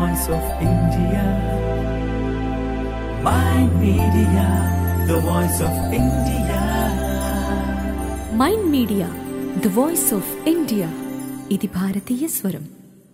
voice of India. My media, the voice of India. Mind media the voice of India ఇది భారతీయ స్వరం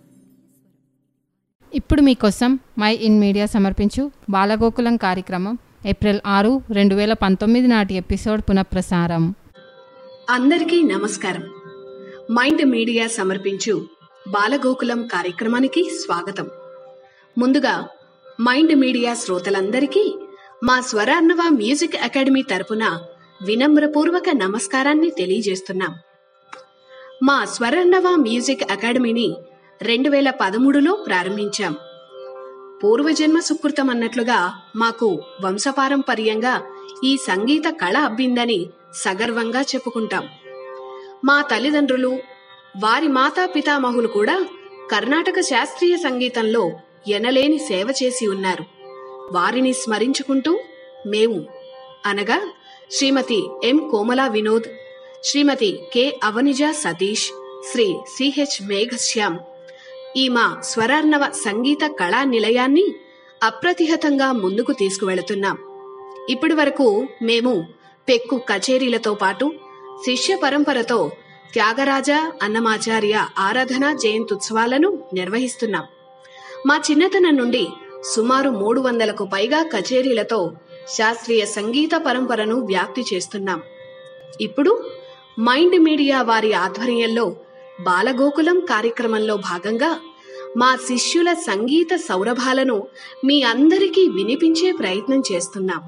ఇప్పుడు మీకోసం మై ఇన్ మీడియా సమర్పించు బాలగోకులం కార్యక్రమం ఏప్రిల్ ఆరు రెండు వేల పంతొమ్మిది నాటి ఎపిసోడ్ పునఃప్రసారం అందరికీ నమస్కారం మైండ్ మీడియా సమర్పించు బాలగోకులం కార్యక్రమానికి స్వాగతం ముందుగా మైండ్ మీడియా శ్రోతలందరికీ మా స్వరార్ణవ మ్యూజిక్ అకాడమీ తరపున వినమ్రపూర్వక నమస్కారాన్ని తెలియజేస్తున్నాం మా స్వరార్ణవ మ్యూజిక్ అకాడమీని రెండు వేల పదమూడులో ప్రారంభించాం పూర్వజన్మ సుకృతం అన్నట్లుగా మాకు వంశపారంపర్యంగా ఈ సంగీత కళ అబ్బిందని సగర్వంగా చెప్పుకుంటాం మా తల్లిదండ్రులు వారి మాతా పితామహులు కూడా కర్ణాటక శాస్త్రీయ సంగీతంలో ఎనలేని సేవ చేసి ఉన్నారు వారిని స్మరించుకుంటూ మేము అనగా Shrimati M Komala Vinod Shrimati K Avanija Satish Shri CH Meghashyam ఈ మా స్వరార్ణవ సంగీత కళా నిలయాన్ని అప్రతిహతంగా ముందుకు తీసుకువెళుతున్నాం ఇప్పటి వరకు మేము పెక్కు కచేరీలతో పాటు శిష్య పరంపరతో త్యాగరాజ అన్నమాచార్య ఆరాధన జయంత్యుత్సవాలను నిర్వహిస్తున్నాం మా చిన్నతనం నుండి సుమారు మూడు వందలకు పైగా కచేరీలతో శాస్త్రీయ సంగీత పరంపరను వ్యాప్తి చేస్తున్నాం ఇప్పుడు మైండ్ మీడియా వారి ఆధ్వర్యంలో బాలగోకులం కార్యక్రమంలో భాగంగా మా శిష్యుల సంగీత సౌరభాలను మీ అందరికీ వినిపించే ప్రయత్నం చేస్తున్నాం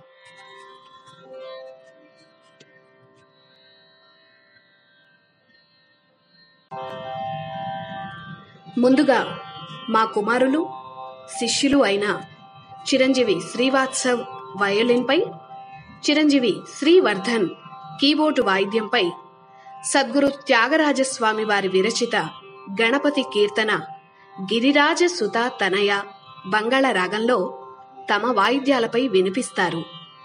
ముందుగా మా కుమారులు శిష్యులు అయిన చిరంజీవి శ్రీవాత్సవ్ వయోలిన్పై చిరంజీవి శ్రీవర్ధన్ కీబోర్డు వాయిద్యంపై సద్గురు త్యాగరాజస్వామి వారి విరచిత గణపతి కీర్తన గిరిరాజ సుత తనయ బంగాళ రాగంలో తమ వాయిద్యాలపై వినిపిస్తారు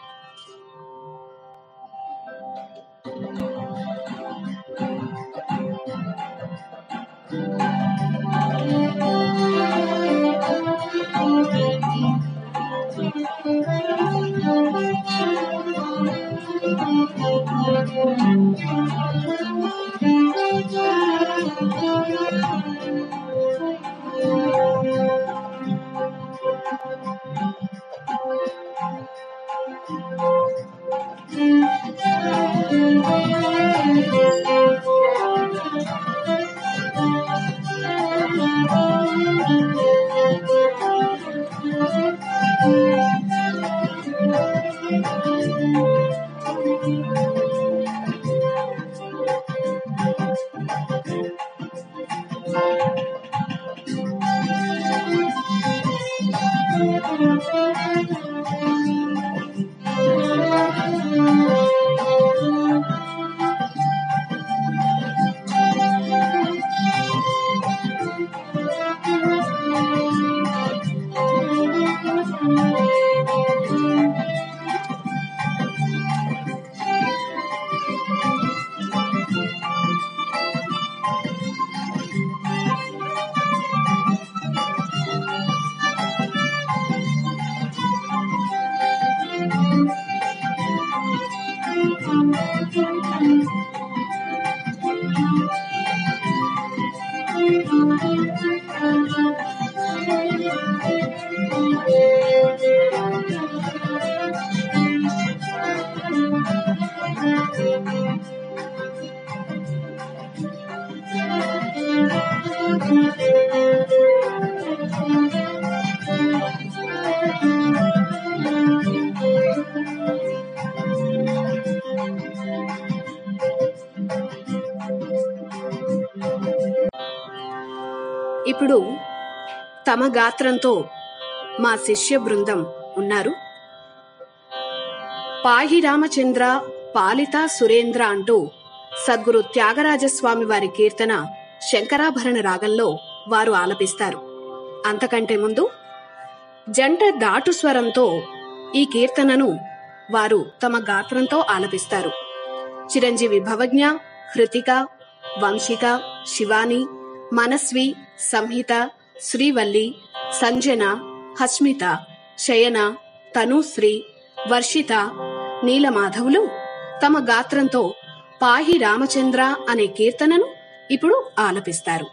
ఇప్పుడు తమ గాత్రంతో మా శిష్య బృందం ఉన్నారు పాహి రామచంద్ర పాలిత సురేంద్ర అంటూ సద్గురు త్యాగరాజస్వామి వారి కీర్తన శంకరాభరణ రాగంలో వారు ఆలపిస్తారు అంతకంటే ముందు జంట దాటు స్వరంతో ఈ కీర్తనను వారు తమ గాత్రంతో ఆలపిస్తారు చిరంజీవి భవజ్ఞ హృతిక వంశిక శివాని మనస్వి సంహిత శ్రీవల్లి సంజన హస్మిత శయన తనుశ్రీ వర్షిత నీలమాధవులు తమ గాత్రంతో పాహి రామచంద్ర అనే కీర్తనను ఇప్పుడు ఆలపిస్తారు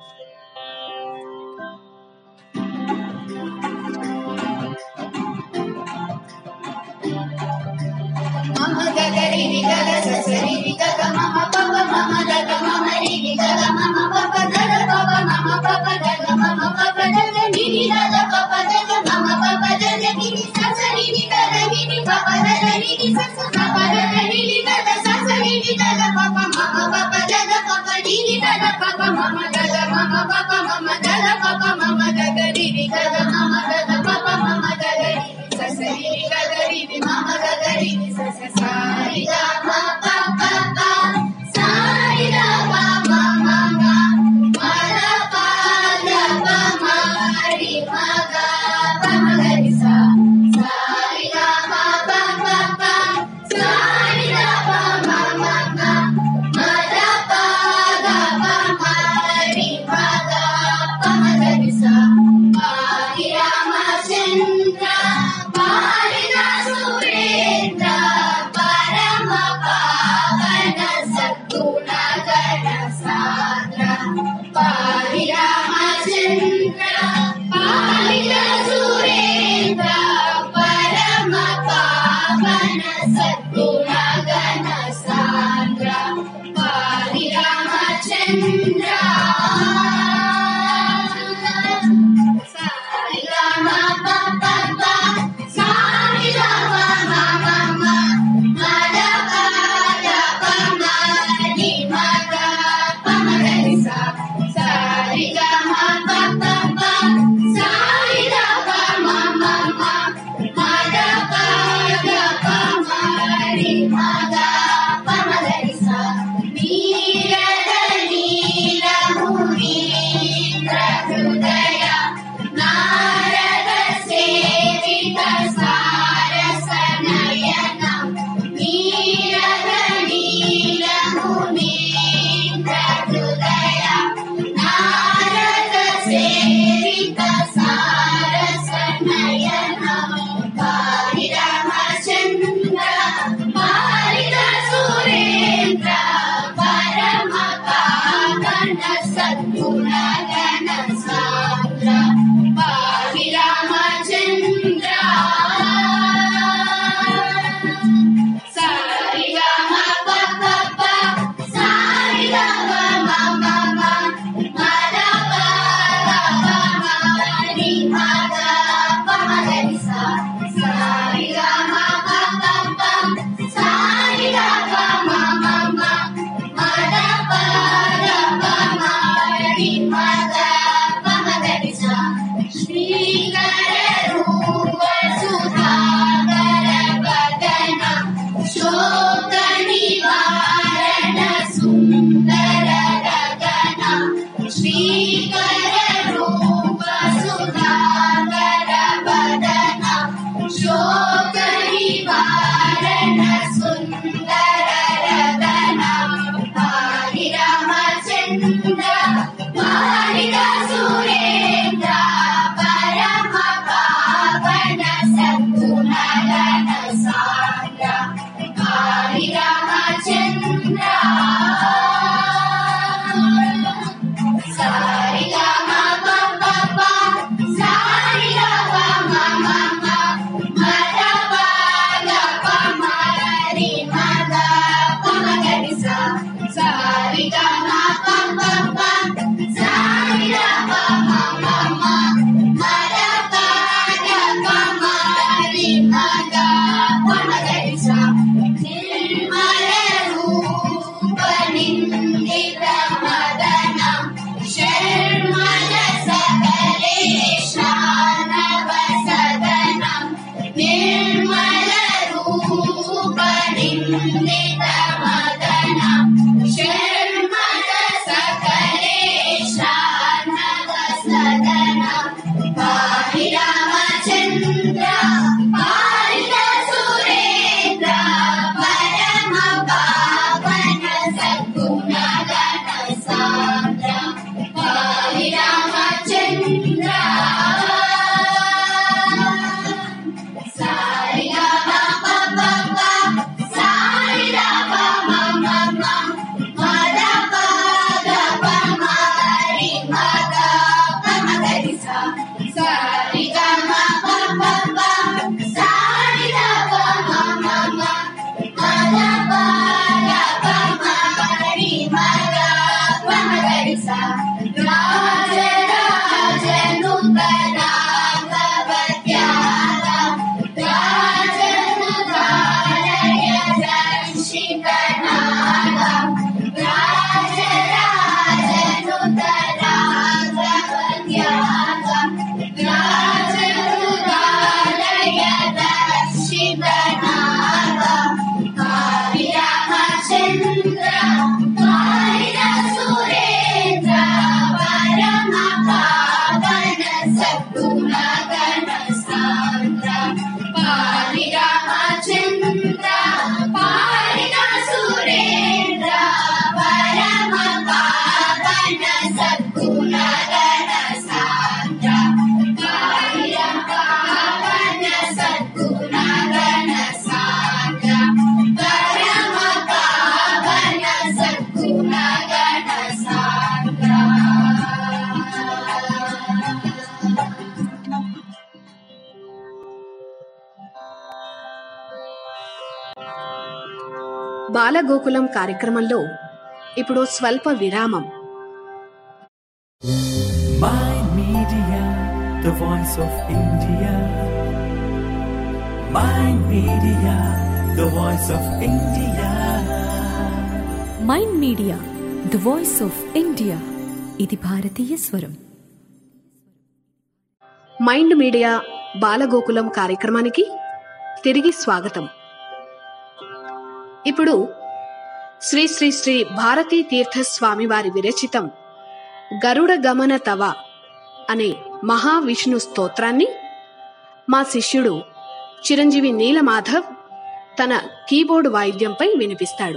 Bye. బాలగోకులం కార్యక్రమంలో ఇప్పుడు స్వల్ప విరామం Mind Media, the voice of India. Mind Media, the voice of India. Mind media the voice of India ఇది భారతీయ స్వరం మైండ్ మీడియా బాలగోకులం కార్యక్రమానికి తిరిగి స్వాగతం ఇప్పుడు శ్రీ శ్రీ శ్రీ భారతీ తీర్థ స్వామి వారి విరచితం గరుడ గమన తవ అనే మహావిష్ణు స్తోత్రాన్ని మా శిష్యుడు చిరంజీవి నీలమాధవ్ తన కీబోర్డ్ వాయిద్యంపై వినిపిస్తాడు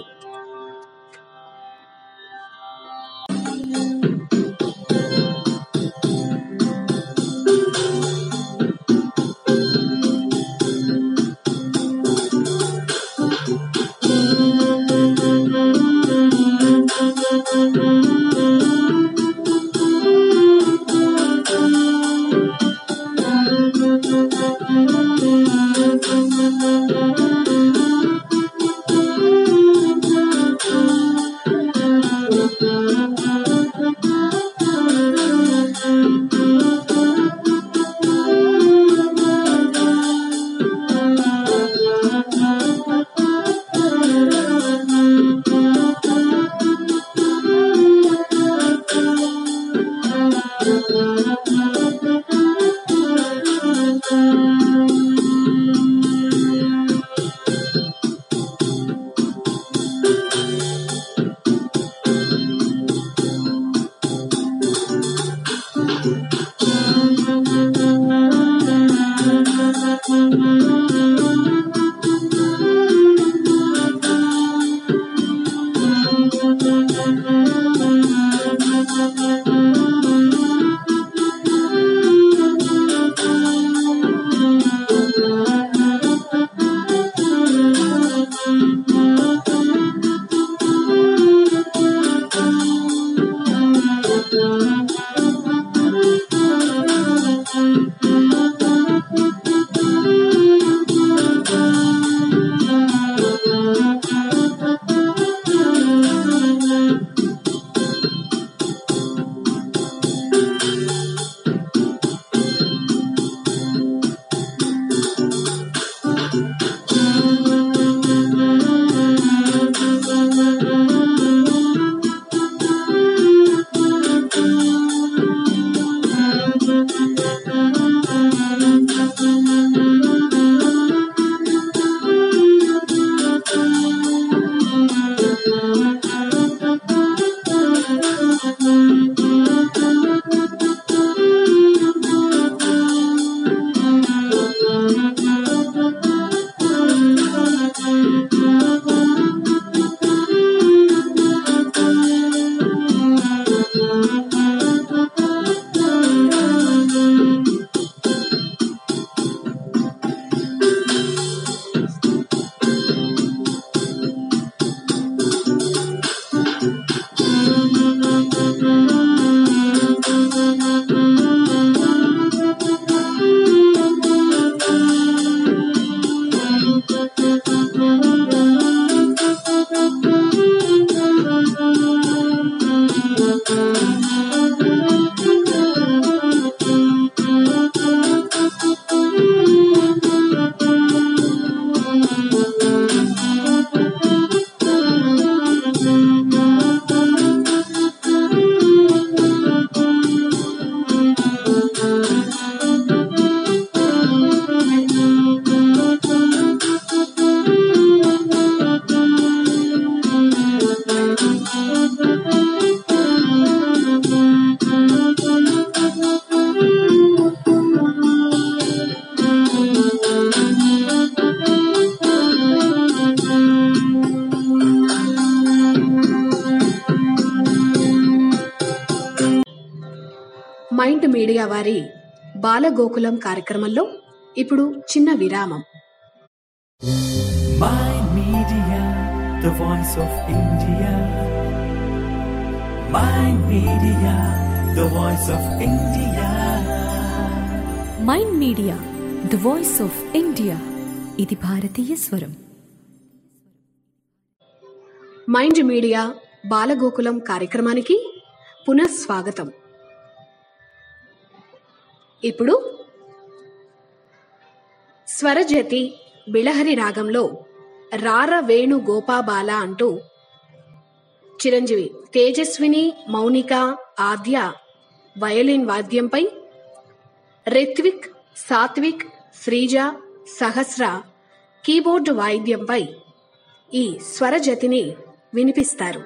మైండ్ మీడియా వారి బాలగోకులం కార్యక్రమంలో ఇప్పుడు చిన్న విరామం Mind Media, the voice of India. Mind Media, the voice of India. Mind media the voice of India ఇది భారతీయ స్వరం మైండ్ మీడియా బాలగోకులం కార్యక్రమానికి పునఃస్వాగతం ఇప్పుడు స్వరజతి బిళహరి రాగంలో రార వేణు గోపాబాల అంటూ చిరంజీవి తేజస్విని మౌనిక ఆద్య వయలిన్ వాద్యంపై రిత్విక్ సాత్విక్ శ్రీజ సహస్ర కీబోర్డు వాయిద్యంపై ఈ స్వరజతిని వినిపిస్తారు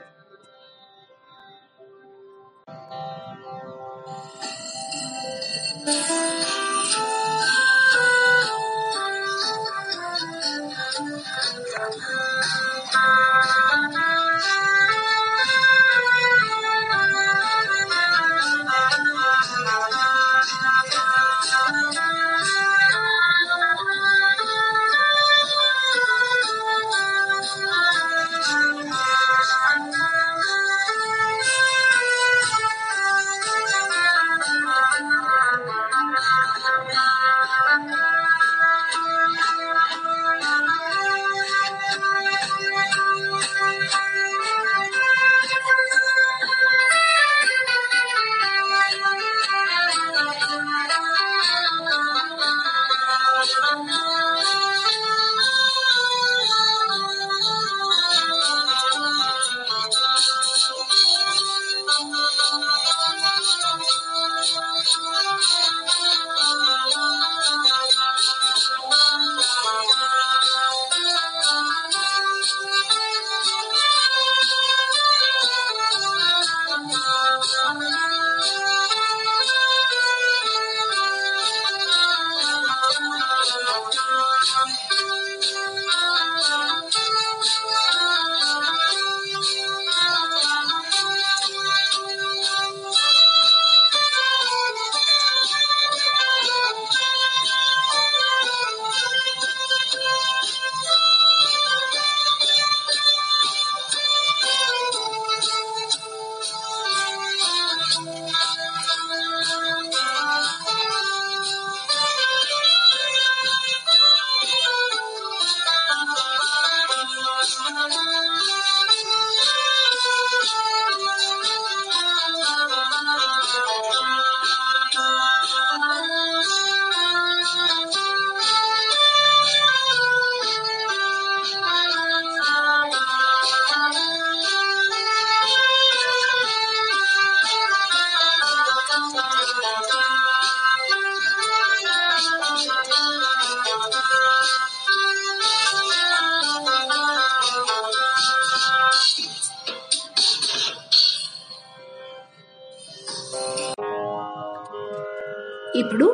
ఇప్పుడు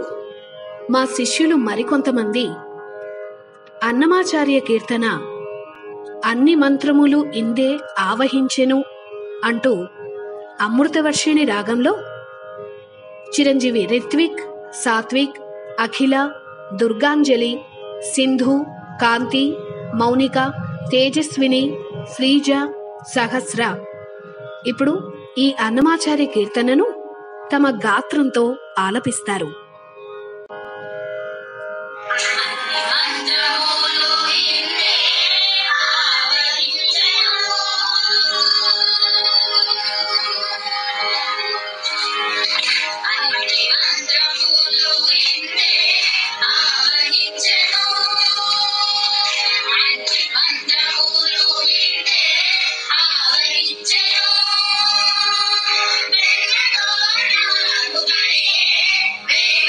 మా శిష్యులు మరికొంతమంది అన్నమాచార్య కీర్తన అన్ని మంత్రములు ఇందే ఆవహించెను అంటూ అమృతవర్షిణి రాగంలో చిరంజీవి రిత్విక్ సాత్విక్ అఖిల దుర్గాంజలి సింధు కాంతి మౌనిక తేజస్విని శ్రీజ సహస్ర ఇప్పుడు ఈ అన్నమాచార్య కీర్తనను తమ గాత్రంతో ఆలపిస్తారు ఆవరించెను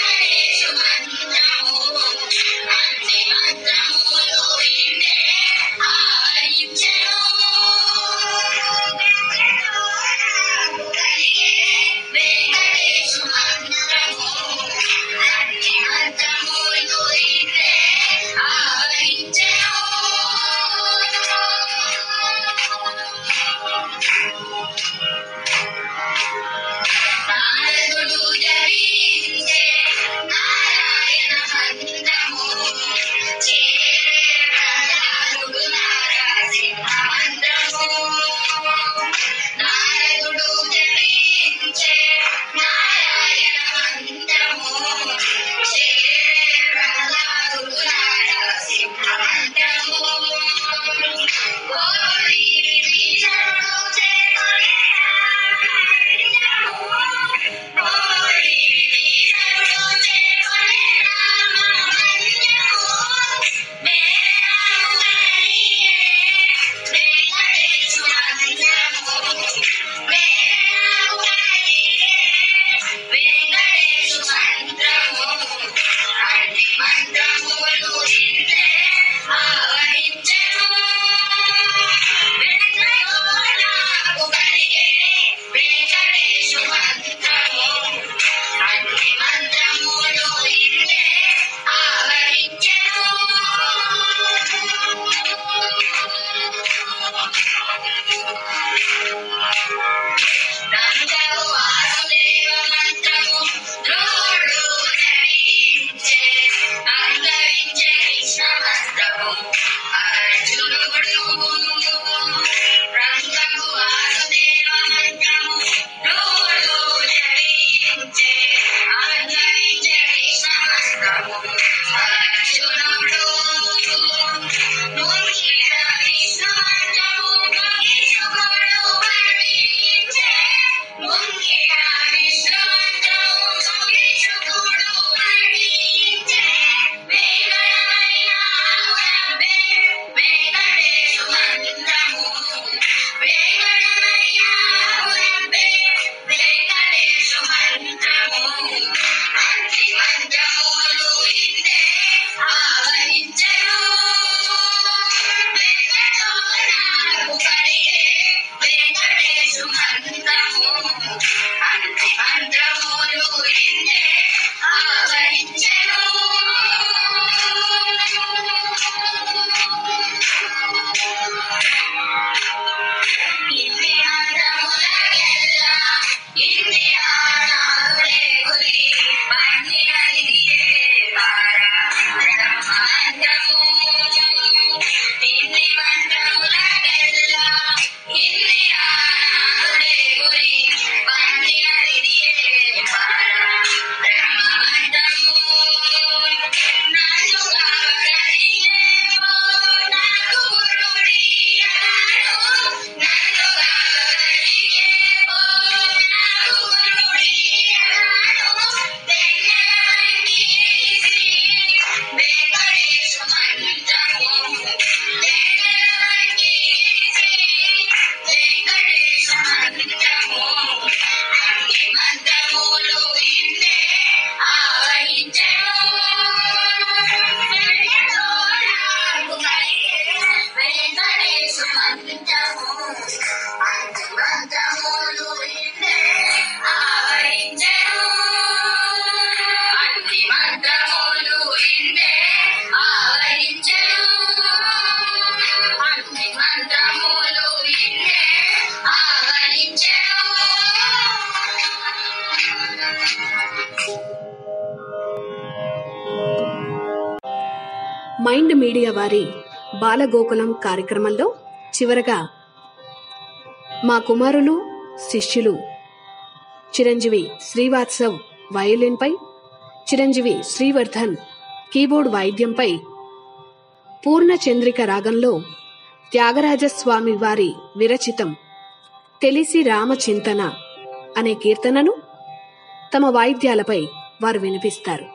మైండ్ మీడియా వారి బాలగోకులం కార్యక్రమంలో చివరగా మా కుమారులు శిష్యులు చిరంజీవి శ్రీవాత్సవ్ వయోలిన్పై చిరంజీవి శ్రీవర్ధన్ కీబోర్డ్ వాయిద్యంపై పూర్ణ చంద్రిక రాగంలో త్యాగరాజస్వామి వారి విరచితం తెలిసి రామచింతన అనే కీర్తనను తమ వాయిద్యాలపై వారు వినిపిస్తారు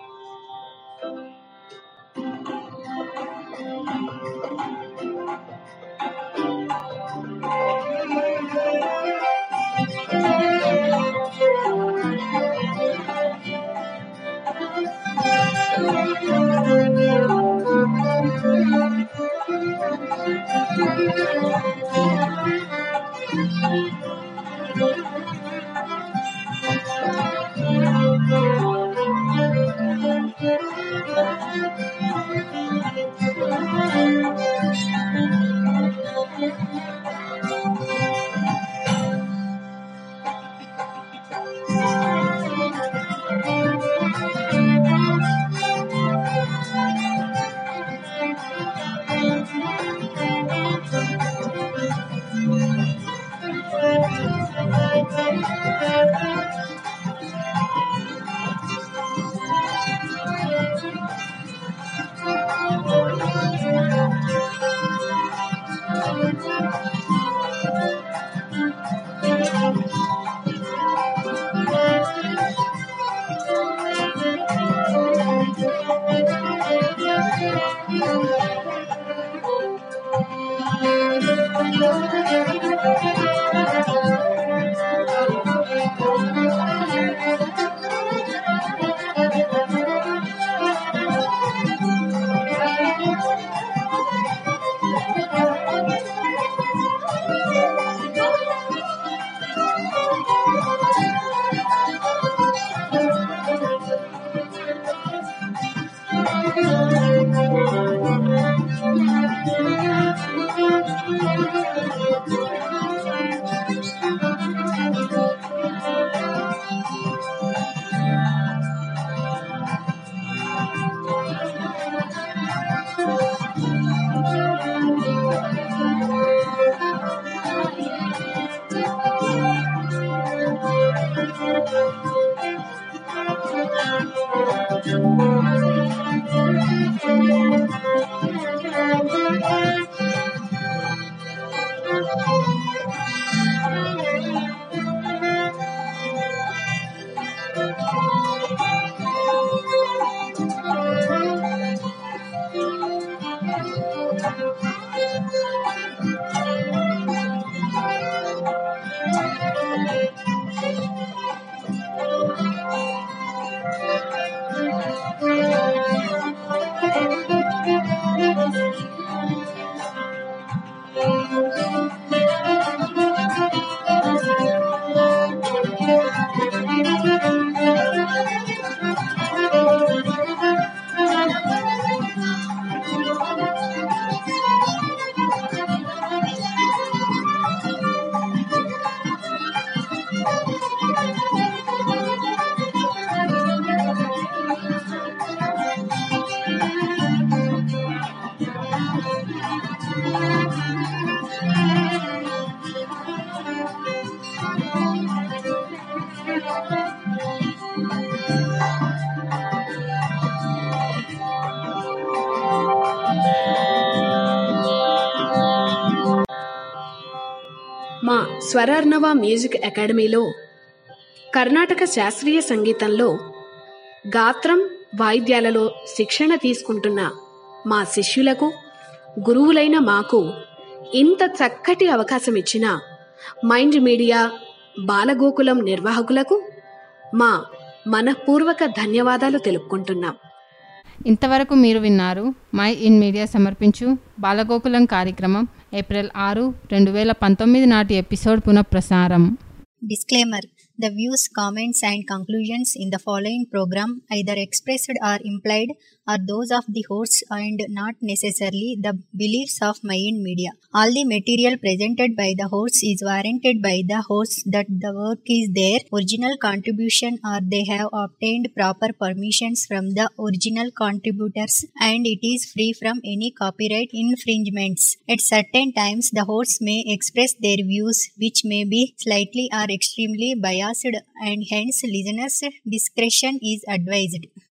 స్వరార్ణవ మ్యూజిక్ అకాడమీలో కర్ణాటక శాస్త్రీయ సంగీతంలో గాత్రం వాయిద్యాలలో శిక్షణ తీసుకుంటున్న మా శిష్యులకు గురువులైన మాకు ఇంత చక్కటి అవకాశం ఇచ్చిన మైండ్ మీడియా బాలగోకులం నిర్వాహకులకు మా మనపూర్వక ధన్యవాదాలు తెలుపుకుంటున్నాం ఇంతవరకు మీరు విన్నారు మై ఇన్ మీడియా సమర్పించు బాలగోకులం కార్యక్రమం ఏప్రిల్ ఆరు రెండు వేల పంతొమ్మిది నాటి ఎపిసోడ్ పునఃప్రసారం Disclaimer The views, comments, and conclusions in the following program, either expressed or implied, are those of the hosts and not necessarily the beliefs of Mayan Media. All the material presented by the hosts is warranted by the hosts that the work is their original contribution or they have obtained proper permissions from the original contributors and it is free from any copyright infringements. At certain times, the hosts may express their views which may be slightly or extremely biased and hence listeners' discretion is advised.